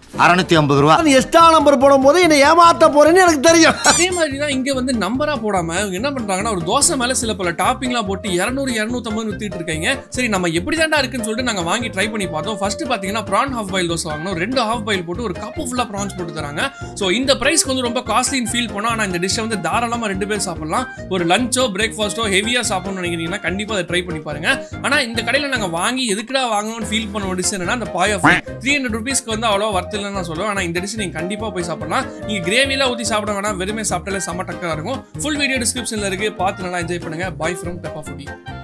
அறுநூத்தி ஐம்பது ரூபா நீ எக்ஸ்ட்ரா நம்பர் போடும்போது என்னை ஏமாத்த போறேன்னு எனக்கு தெரியும் அதே மாதிரி தான் இங்க வந்து நம்பரா போடாம இவங்க என்ன பண்றாங்கன்னா ஒரு தோசை மேல சில பல டாப்பிங்லாம் போட்டு இரநூறு இரநூத்தம்பது வித்துட்டு இருக்காங்க சரி நம்ம எப்படி தாண்டா இருக்குன்னு சொல்லிட்டு நாங்க வாங்கி ட்ரை பண்ணி பார்த்தோம் ஃபர்ஸ்ட் பாத்தீங்கன்னா ப்ரான் ஹாஃப் பாயில் தோசை வாங்கணும் ரெண்டு ஹாஃப் பாயில் போட்டு ஒரு கப்பு ஃபுல்லா ப்ரான்ஸ் போட்டு தராங்க ஸோ இந்த பிரைஸ்க்கு வந்து ரொம்ப காஸ்ட்லின்னு ஃபீல் பண்ணோம் ஆனா இந்த டிஷ்ஷை வந்து தாராளமா ரெண்டு பேர் சாப்பிடலாம் ஒரு லஞ்சோ பிரேக்ஃபாஸ்ட்டோ ஹெவியா சாப்பிடணும்னு நினைக்கிறீங்கன்னா கண்டிப்பா அதை ட்ரை பண்ணி பாருங்க ஆனா இந்த கடையில நாங்க வாங்கி எதுக்குடா வாங்கணும்னு ஃபீல் பண்ண ஒரு டிஷ் என்னன்னா அந்த பாயா த்ரீ ஹண்ட்ரட் ருபீஸ்க்கு வந்து அவ்வளோ ஒர்த் இல்லைன்னு நான் சொல்லுவேன் ஆனா இந்த டிஷ் நீங்க கண்டிப்பா போய் சாப்பிடலாம் நீங்க கிரேவிலாம் ஊற்றி சாப்பிட வேணாம் வெறுமே சாப்பிட்டாலே செம்ம டக்கரா இருக்கும் ஃபுல் வீடியோ டிஸ்கிரிப்ஷன்ல இருக்கு பார்த்து நல்லா என்ஜாய் பண்ணுங்க பாய் ஃப்ரம் பெப்பா ஃபுடி